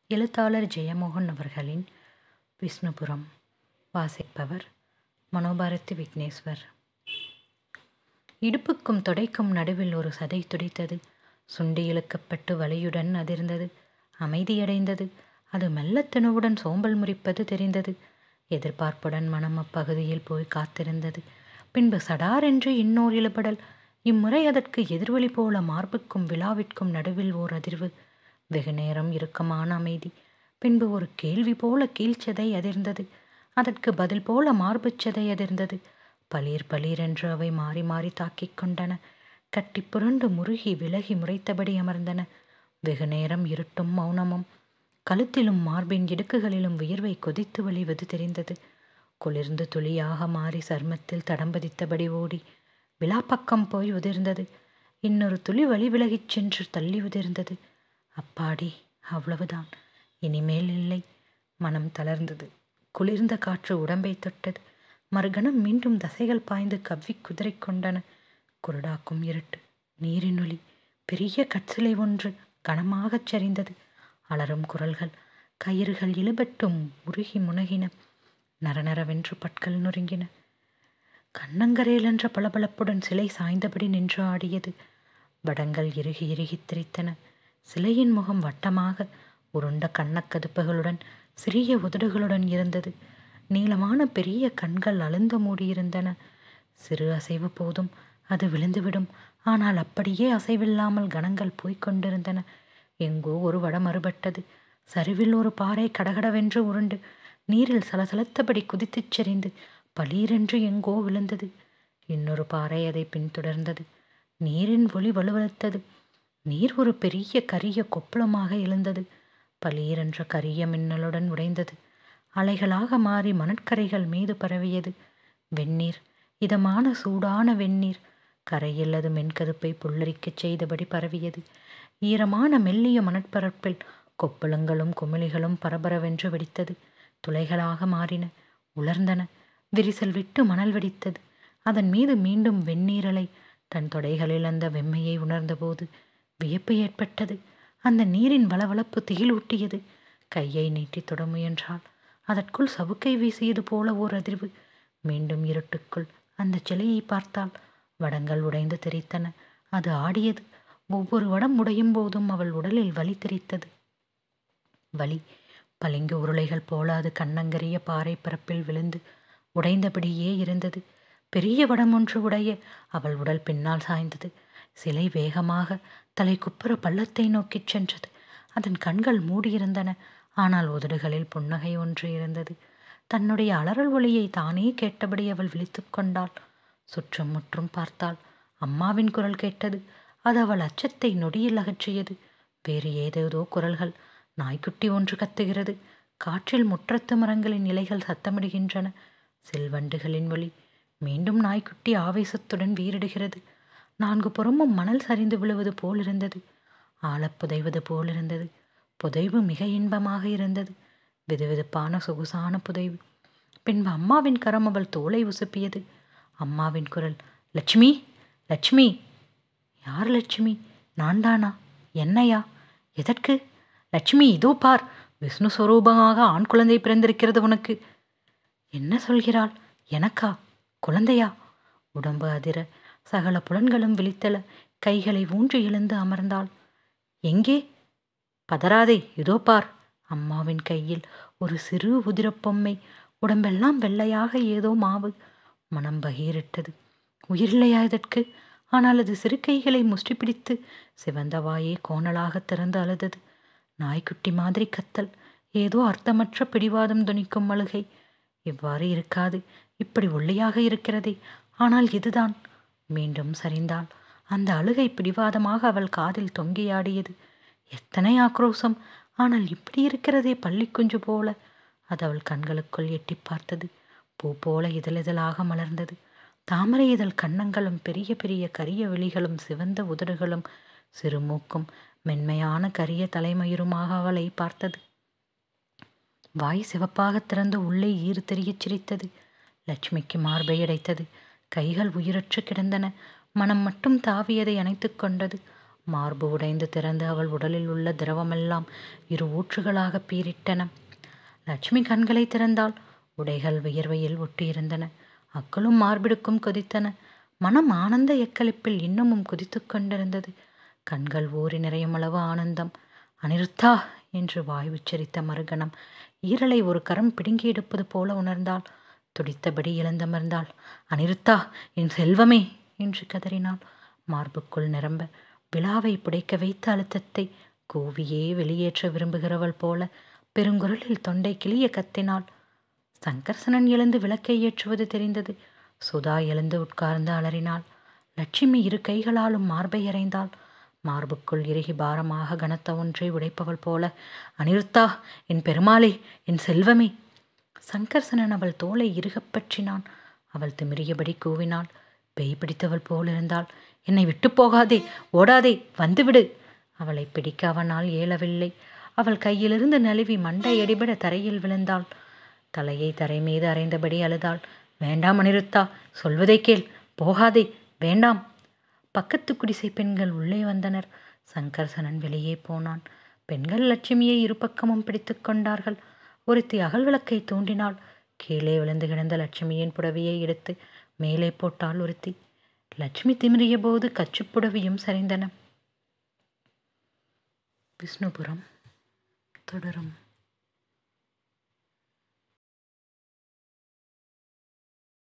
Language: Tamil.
எழுத்தாளர் ஜெயமோகன் அவர்களின் விஷ்ணுபுரம் வாசிப்பவர் மனோபாரதி விக்னேஸ்வர் இடுப்புக்கும் தொடைக்கும் நடுவில் ஒரு சதை துடித்தது சுண்டி இழுக்கப்பட்டு வலியுடன் அதிர்ந்தது அமைதியடைந்தது அது மெல்லத் திணுவுடன் சோம்பல் முறிப்பது தெரிந்தது எதிர்பார்ப்புடன் மனம் அப்பகுதியில் போய் காத்திருந்தது பின்பு சடாரென்று இன்னோர் இழுபடல் இம்முறை அதற்கு எதிர்வழி போல மார்புக்கும் விழாவிற்கும் நடுவில் ஓர் அதிர்வு வெகு நேரம் இறுக்கமான அமைதி பின்பு ஒரு கேள்வி போல கீழ்ச்சதை அதிர்ந்தது அதற்கு பதில் போல மார்புச்சதை அதிர்ந்தது பளீர் பளீர் என்று அவை மாறி மாறி தாக்கிக் கொண்டன கட்டி புரண்டு முருகி விலகி முறைத்தபடி அமர்ந்தன வெகு நேரம் இருட்டும் மௌனமும் கழுத்திலும் மார்பின் இடுக்குகளிலும் வியர்வை கொதித்து வழிவது தெரிந்தது குளிர்ந்து துளியாக மாறி சர்மத்தில் தடம்பதித்தபடி ஓடி விழாப்பக்கம் போய் உதிர்ந்தது இன்னொரு துளி வழி விலகிச் சென்று தள்ளி உதிர்ந்தது அப்பாடி அவ்வளவுதான் இனிமேல் இல்லை மனம் தளர்ந்தது குளிர்ந்த காற்று உடம்பை தொட்டது மறுகணம் மீண்டும் தசைகள் பாய்ந்து கவ்வி குதிரை கொண்டன குருடாக்கும் இருட்டு நீரின் ஒளி பெரிய கற்சிலை ஒன்று கனமாகச் சரிந்தது அலறும் குரல்கள் கயிறுகள் இழுபட்டும் உருகி முனகின நரநரவென்று பற்கள் நொறுங்கின கண்ணங்கரேல் என்ற பளபளப்புடன் சிலை சாய்ந்தபடி நின்று ஆடியது வடங்கள் இறுகி இறுகி திரித்தன சிலையின் முகம் வட்டமாக உருண்ட கண்ணக்கதுப்புகளுடன் சிறிய உதடுகளுடன் இருந்தது நீளமான பெரிய கண்கள் அழுந்த மூடியிருந்தன சிறு அசைவு போதும் அது விழுந்துவிடும் ஆனால் அப்படியே அசைவில்லாமல் கணங்கள் போய்க் கொண்டிருந்தன எங்கோ ஒரு வடம் மறுபட்டது சரிவில் ஒரு பாறை கடகடவென்று உருண்டு நீரில் சலசலத்தபடி குதித்துச் செறிந்து பளீரென்று எங்கோ விழுந்தது இன்னொரு பாறை அதை பின்தொடர்ந்தது நீரின் ஒளி வலுவழுத்தது நீர் ஒரு பெரிய கரிய கொப்பளமாக எழுந்தது பளீரென்ற கரிய மின்னலுடன் உடைந்தது அலைகளாக மாறி மணற்கரைகள் மீது பரவியது வெந்நீர் இதமான சூடான வெந்நீர் கரையில் அது மென்கருப்பை புல்லரிக்கச் செய்தபடி பரவியது ஈரமான மெல்லிய மணற்பரப்பில் கொப்பளங்களும் குமிழிகளும் பரபரவென்று வெடித்தது துளைகளாக மாறின உலர்ந்தன விரிசல் விட்டு மணல் வெடித்தது அதன் மீது மீண்டும் வெந்நீரலை தன் தொடைகளில் அந்த வெம்மையை உணர்ந்தபோது வியப்பு ஏற்பட்டது அந்த நீரின் வளவளப்பு திகிலூட்டியது கையை நீட்டி தொட முயன்றாள் அதற்குள் சவுக்கை வீசியது போல ஓர் அதிர்வு மீண்டும் இருட்டுக்குள் அந்த சிலையை பார்த்தாள் வடங்கள் உடைந்து தெரித்தன அது ஆடியது ஒவ்வொரு வடம் உடையும் போதும் அவள் உடலில் வலி தெரித்தது வலி பளிங்கு உருளைகள் போல அது கண்ணங்கரிய பாறை பரப்பில் விழுந்து உடைந்தபடியே இருந்தது பெரிய வடம் ஒன்று உடைய அவள் உடல் பின்னால் சாய்ந்தது சிலை வேகமாக தலை குப்புற பள்ளத்தை நோக்கிச் சென்றது அதன் கண்கள் மூடியிருந்தன ஆனால் உதடுகளில் புன்னகை ஒன்று இருந்தது தன்னுடைய அலறல் ஒளியை தானே கேட்டபடி அவள் விழித்து கொண்டாள் சுற்றும் முற்றும் பார்த்தாள் அம்மாவின் குரல் கேட்டது அது அவள் அச்சத்தை நொடியில் அகற்றியது வேறு ஏதேதோ குரல்கள் நாய்க்குட்டி ஒன்று கத்துகிறது காற்றில் முற்றத்து மரங்களின் இலைகள் சத்தமிடுகின்றன செல்வண்டுகளின் ஒளி மீண்டும் நாய்க்குட்டி ஆவேசத்துடன் வீரிடுகிறது நான்கு புறமும் மணல் சரிந்து விழுவது போலிருந்தது ஆழப் புதைவது போலிருந்தது புதைவு மிக இன்பமாக இருந்தது வெதுவெதுப்பான சொகுசான புதைவு பின்பு அம்மாவின் கரம் அவள் தோலை உசுப்பியது அம்மாவின் குரல் லட்சுமி லட்சுமி யார் லட்சுமி நான் தானா என்னையா எதற்கு லட்சுமி இதோ பார் விஷ்ணு ஸ்வரூபமாக ஆண் குழந்தை பிறந்திருக்கிறது உனக்கு என்ன சொல்கிறாள் எனக்கா குழந்தையா உடம்பு அதிர சகல புலன்களும் விழித்தல கைகளை ஊன்றி எழுந்து அமர்ந்தாள் எங்கே பதறாதே இதோ பார் அம்மாவின் கையில் ஒரு சிறு உதிரப்பொம்மை உடம்பெல்லாம் வெள்ளையாக ஏதோ மாவு மனம் பகீரிட்டது உயிரில்லையா இதற்கு ஆனால் அது சிறு கைகளை முஷ்டி பிடித்து சிவந்த வாயே கோணலாக திறந்து அழுதது நாய்க்குட்டி மாதிரி கத்தல் ஏதோ அர்த்தமற்ற பிடிவாதம் துணிக்கும் அழுகை இவ்வாறு இருக்காது இப்படி ஒல்லியாக இருக்கிறதே ஆனால் இதுதான் மீண்டும் சரிந்தாள் அந்த அழுகை பிடிவாதமாக அவள் காதில் தொங்கியாடியது எத்தனை ஆக்ரோசம் ஆனால் இப்படி இருக்கிறதே பள்ளிக்குஞ்சு போல அது அவள் கண்களுக்குள் எட்டி பார்த்தது பூ போல இதழிதழாக மலர்ந்தது தாமரை இதழ் கன்னங்களும் பெரிய பெரிய கரிய விழிகளும் சிவந்த உதடுகளும் சிறு மூக்கும் மென்மையான கரிய தலைமயிருமாக அவளை பார்த்தது வாய் சிவப்பாக திறந்து உள்ளே ஈறு தெரியச் சிரித்தது லட்சுமிக்கு மார்பை அடைத்தது கைகள் உயிரற்று கிடந்தன மனம் மட்டும் தாவியதை அணைத்து கொண்டது மார்பு உடைந்து திறந்து அவள் உடலில் உள்ள திரவமெல்லாம் இரு ஊற்றுகளாக பீரிட்டன லட்சுமி கண்களை திறந்தாள் உடைகள் வியர்வையில் ஒட்டியிருந்தன அக்களும் மார்பிடுக்கும் கொதித்தன மனம் ஆனந்த எக்களிப்பில் இன்னமும் குதித்து கொண்டிருந்தது கண்கள் ஊறி நிறையும் அளவு ஆனந்தம் அனிருத்தா என்று வாய் உச்சரித்த மறுகணம் ஈரலை ஒரு கரம் பிடுங்கி எடுப்பது போல உணர்ந்தாள் துடித்தபடி இழந்தமர்ந்தாள் அனிருத்தா என் செல்வமே என்று கதறினாள் மார்புக்குள் நிரம்ப விழாவை புடைக்க வைத்த அழுத்தத்தை கூவியே வெளியேற்ற விரும்புகிறவள் போல பெருங்குரலில் தொண்டை கிளிய கத்தினாள் சங்கர்சனன் எழுந்து விளக்கை ஏற்றுவது தெரிந்தது சுதா எழுந்து உட்கார்ந்து அலறினாள் லட்சுமி இரு கைகளாலும் மார்பை அறைந்தாள் மார்புக்குள் இறுகி பாரமாக கனத்த ஒன்றை உடைப்பவள் போல அனிருத்தா என் பெருமாளே என் செல்வமே சங்கர்சனன் அவள் தோலை இறுகப் பற்றினான் அவள் திமிரியபடி கூவினாள் பேய் பிடித்தவள் போலிருந்தாள் என்னை விட்டு போகாதே ஓடாதே வந்துவிடு அவளை பிடிக்க அவனால் இயலவில்லை அவள் கையிலிருந்து நழுவி மண்டை அடிபட தரையில் விழுந்தாள் தலையை தரை மீது அறைந்தபடி அழுதாள் வேண்டாம் அனிருத்தா சொல்வதை கேள் போகாதே வேண்டாம் பக்கத்து குடிசை பெண்கள் உள்ளே வந்தனர் சங்கர்சனன் வெளியே போனான் பெண்கள் லட்சுமியை இருபக்கமும் பிடித்து கொண்டார்கள் ஒருத்தி அகல் விளக்கை தூண்டினாள் கீழே விழுந்து கிடந்த லட்சுமியின் புடவையை எடுத்து மேலே போட்டாள் ஒருத்தி லட்சுமி திமிரிய போது கச்சுப்புடவையும் சரிந்தன விஷ்ணுபுரம் தொடரும்